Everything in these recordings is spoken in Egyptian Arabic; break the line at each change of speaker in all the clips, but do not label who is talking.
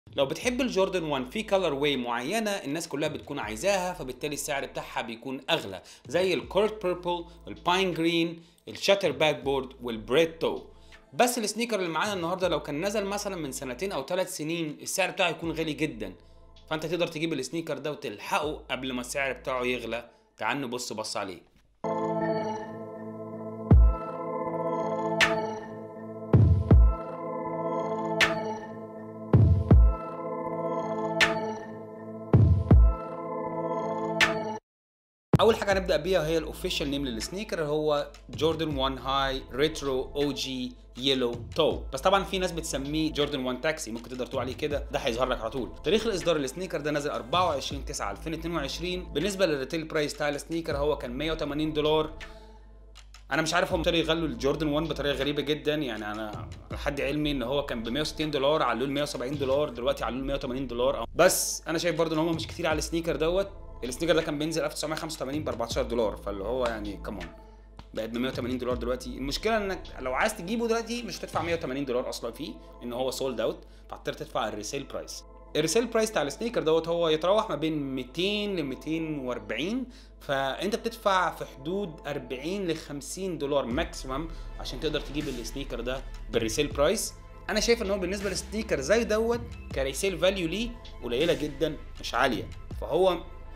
لو بتحب الجوردن 1 في كلر واي معينه الناس كلها بتكون عايزاها فبالتالي السعر بتاعها بيكون اغلى زي الكورت بيربل الباين جرين الشاتر باك بورد والبريد تو بس السنيكر اللي معانا النهارده لو كان نزل مثلا من سنتين او ثلاث سنين السعر بتاعه يكون غالي جدا فانت تقدر تجيب السنيكر ده وتلحقه قبل ما السعر بتاعه يغلى تعال نبص بص عليه اول حاجه هنبدا بيها هي الاوفيشال نيم للسنيكر هو جوردن 1 هاي ريترو او جي يلو تو بس طبعا في ناس بتسميه جوردن 1 تاكسي ممكن تقدر تقول عليه كده ده هيظهر لك على طول تاريخ الاصدار السنيكر ده نزل 24 9 2022 بالنسبه للريتيل برايس بتاع السنيكر هو كان 180 دولار انا مش عارف هم ابتدوا يغلوا الجوردن 1 بطريقه غريبه جدا يعني انا لحد علمي ان هو كان ب 160 دولار علوه ل 170 دولار دلوقتي علوه ل 180 دولار بس انا شايف برضو ان هم مش كتير على السنيكر دوت السنيكر ده كان بينزل 1985 ب 14 دولار فاللي هو يعني كمان بقت ب 180 دولار دلوقتي المشكله انك لو عايز تجيبه دلوقتي مش هتدفع 180 دولار اصلا فيه ان هو سولد اوت فهتضطر تدفع الريسيل برايس الريسيل برايس بتاع السنيكر دوت هو يتراوح ما بين 200 ل 240 فانت بتدفع في حدود 40 ل 50 دولار ماكسيمم عشان تقدر تجيب السنيكر ده بالريسيل برايس انا شايف ان هو بالنسبه للسنيكر زي دوت كريسيل فاليو ليه قليله جدا مش عاليه فهو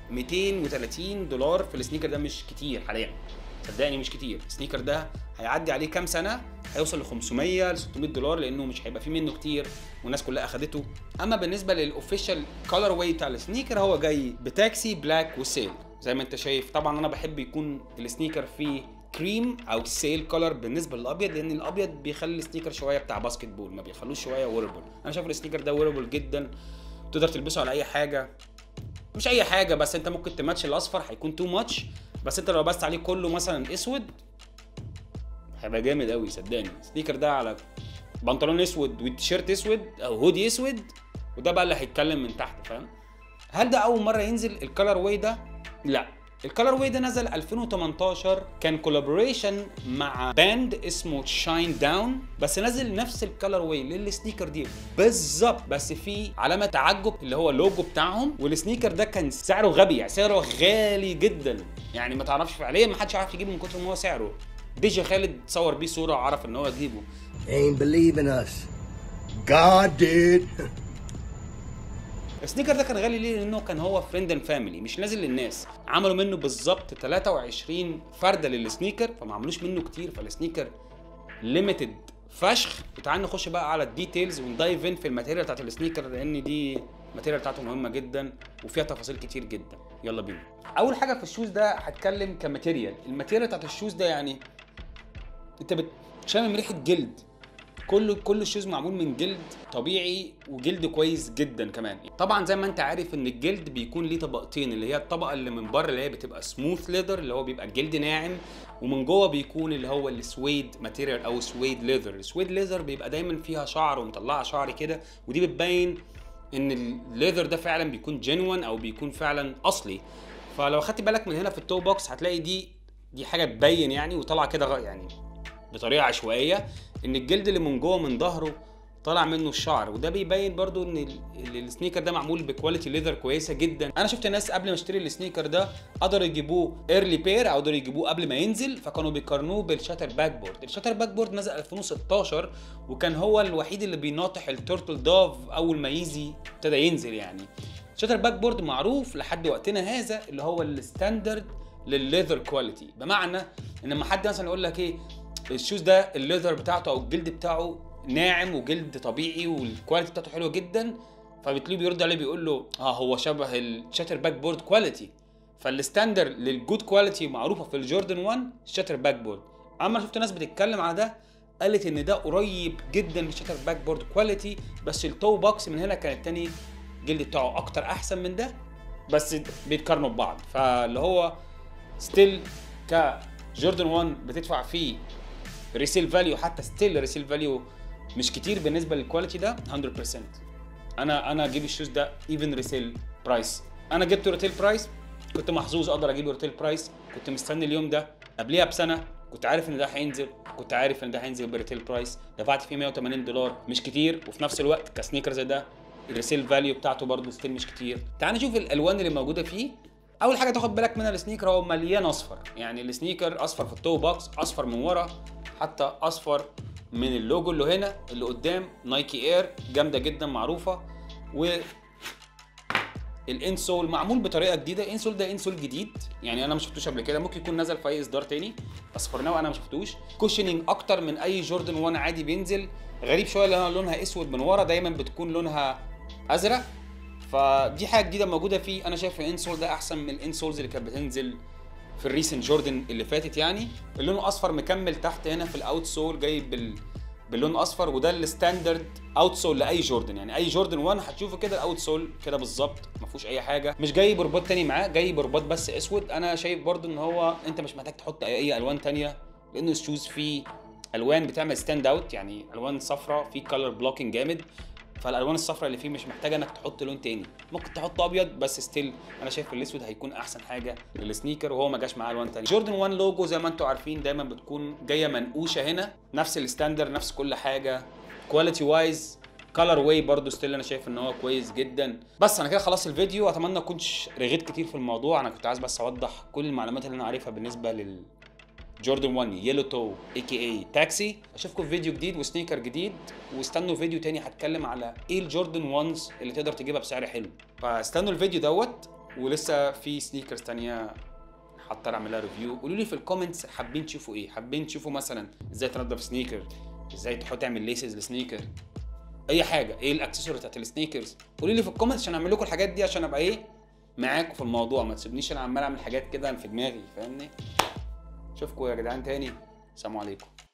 230 دولار في السنيكر ده مش كتير حاليا صدقني مش كتير السنيكر ده هيعدي عليه كام سنه هيوصل ل 500 ل 600 دولار لانه مش هيبقى فيه منه كتير والناس كلها اخدته اما بالنسبه للاوفيشال كولر واي بتاع السنيكر هو جاي بتاكسي بلاك وسيل زي ما انت شايف طبعا انا بحب يكون السنيكر فيه كريم او سيل كولر بالنسبه للابيض لان الابيض بيخلي السنيكر شويه بتاع باسكت بول ما بيخلوش شويه ويربل انا شايف السنيكر ده ويربل جدا تقدر تلبسه على اي حاجه مش اي حاجه بس انت ممكن تماتش الاصفر هيكون تو ماتش بس انت لو بست عليه كله مثلا اسود هيبقى جامد قوي صدقني السنيكر ده على بنطلون اسود وتيشيرت اسود او هودي اسود وده بقى اللي هيتكلم من تحت فاهم هل ده اول مره ينزل الكالر واي ده لا الكالر واي ده نزل 2018 كان كولابوريشن مع باند اسمه شاين داون بس نزل نفس الكالر واي للسنيكر دي بالظبط بس في علامه تعجب اللي هو اللوجو بتاعهم والسنيكر ده كان سعره غبي يعني سعره غالي جدا يعني ما تعرفش فعليا ما حدش عارف يجيبه من كتر ما هو سعره ديجي خالد صور بيه صوره وعرف ان هو يجيبه
Ain't believing us. God did.
السنيكر ده كان غالي ليه لانه كان هو فريند اند فاميلي مش نازل للناس عملوا منه بالظبط 23 فرده للسنيكر فما عملوش منه كتير فالسنيكر ليميتد فشخ وتعال نخش بقى على الديتيلز وندايف ان في الماتيريال بتاعت السنيكر لان دي الماتيريال بتاعته مهمه جدا وفيها تفاصيل كتير جدا يلا بينا اول حاجه في الشوز ده هتكلم كماتيريال الماتيريال بتاعت الشوز ده يعني انت بتشمم ريحه جلد كله كل الشوز معمول من جلد طبيعي وجلد كويس جدا كمان طبعا زي ما انت عارف ان الجلد بيكون ليه طبقتين اللي هي الطبقه اللي من بره اللي هي بتبقى سموث ليذر اللي هو بيبقى الجلد ناعم ومن جوه بيكون اللي هو السويد ماتيريال او سويد ليذر السويد ليذر بيبقى دايما فيها شعر ومطلعه شعر كده ودي بتبين ان الليذر ده فعلا بيكون جينوان او بيكون فعلا اصلي فلو خدت بالك من هنا في التو بوكس هتلاقي دي دي حاجه تبين يعني وطالعه كده غ- يعني بطريقه عشوائيه ان الجلد اللي من جوه من ظهره طالع منه الشعر وده بيبين برضو ان ال- ال- السنيكر ده معمول بكواليتي ليذر كويسه جدا انا شفت ناس قبل ما اشتري السنيكر ده قدروا يجيبوه ايرلي بير او قدروا يجيبوه قبل ما ينزل فكانوا بيقارنوه بالشاتر باك بورد الشاتر باك بورد نزل 2016 وكان هو الوحيد اللي بيناطح التورتل دوف اول ما يزي ابتدى ينزل يعني شاتر باك بورد معروف لحد وقتنا هذا اللي هو الستاندرد للليذر كواليتي بمعنى ان لما حد مثلا يقول لك ايه الشوز ده الليذر بتاعته او الجلد بتاعه ناعم وجلد طبيعي والكواليتي بتاعته حلوه جدا فبتلاقيه بيرد عليه بيقول له اه هو شبه الشاتر باك بورد كواليتي فالستاندر للجود كواليتي معروفه في الجوردن 1 الشاتر باك بورد اما شفت ناس بتتكلم على ده قالت ان ده قريب جدا من الشاتر باك بورد كواليتي بس التو بوكس من هنا كان التاني الجلد بتاعه اكتر احسن من ده بس بيتقارنوا ببعض فاللي هو ستيل كجوردن 1 بتدفع فيه ريسيل فاليو حتى ستيل ريسيل فاليو مش كتير بالنسبه للكواليتي ده 100% انا انا اجيب الشوز ده ايفن ريسيل برايس انا جبته ريتيل برايس كنت محظوظ اقدر اجيبه ريتيل برايس كنت مستني اليوم ده قبليها بسنه كنت عارف ان ده هينزل كنت عارف ان ده هينزل بريتيل برايس دفعت فيه 180 دولار مش كتير وفي نفس الوقت كسنيكر زي ده الريسيل فاليو بتاعته برضه ستيل مش كتير تعال نشوف الالوان اللي موجوده فيه اول حاجه تاخد بالك منها السنيكر هو مليان اصفر يعني السنيكر اصفر في التو بوكس اصفر من ورا حتى اصفر من اللوجو اللي هنا اللي قدام نايكي اير جامده جدا معروفه و الانسول معمول بطريقه جديده الانسول ده انسول جديد يعني انا ما شفتوش قبل كده ممكن يكون نزل في اي اصدار تاني بس فور ناو انا ما شفتوش كوشننج اكتر من اي جوردن 1 عادي بينزل غريب شويه لان لونها اسود من ورا دايما بتكون لونها ازرق فدي حاجه جديده موجوده فيه انا شايف الانسول ده احسن من الانسولز اللي كانت بتنزل في الريسنت جوردن اللي فاتت يعني اللون اصفر مكمل تحت هنا في الاوت سول جاي بال باللون اصفر وده الستاندرد اوت سول لاي جوردن يعني اي جوردن 1 هتشوفه كده الاوت سول كده بالظبط ما فيهوش اي حاجه مش جاي برباط تاني معاه جاي برباط بس اسود انا شايف برضو ان هو انت مش محتاج تحط اي, أي الوان تانية لان الشوز فيه الوان بتعمل ستاند اوت يعني الوان صفراء في كلر بلوكينج جامد فالالوان الصفراء اللي فيه مش محتاجه انك تحط لون تاني ممكن تحط ابيض بس ستيل انا شايف الاسود هيكون احسن حاجه للسنيكر وهو ما جاش معاه الوان تانية جوردن 1 لوجو زي ما انتم عارفين دايما بتكون جايه منقوشه هنا نفس الستاندر نفس كل حاجه كواليتي وايز كلر واي برضه ستيل انا شايف ان هو كويس جدا بس انا كده خلصت الفيديو اتمنى ما كنتش رغيت كتير في الموضوع انا كنت عايز بس اوضح كل المعلومات اللي انا عارفها بالنسبه لل جوردن 1 يلو تو اي كي اي تاكسي اشوفكم في فيديو جديد وسنيكر جديد واستنوا فيديو تاني هتكلم على ايه الجوردن 1s اللي تقدر تجيبها بسعر حلو فاستنوا الفيديو دوت ولسه في سنيكرز تانية هضطر اعمل لها ريفيو قولوا لي في الكومنتس حابين تشوفوا ايه حابين تشوفوا مثلا ازاي تنضف سنيكر ازاي تحط تعمل ليسز لسنيكر اي حاجه ايه الاكسسوارز بتاعت السنيكرز قولوا لي في الكومنتس عشان اعمل لكم الحاجات دي عشان ابقى ايه معاكم في الموضوع ما تسيبنيش انا عمال اعمل حاجات كده في دماغي فاهمني اشوفكم يا جدعان تاني سلام عليكم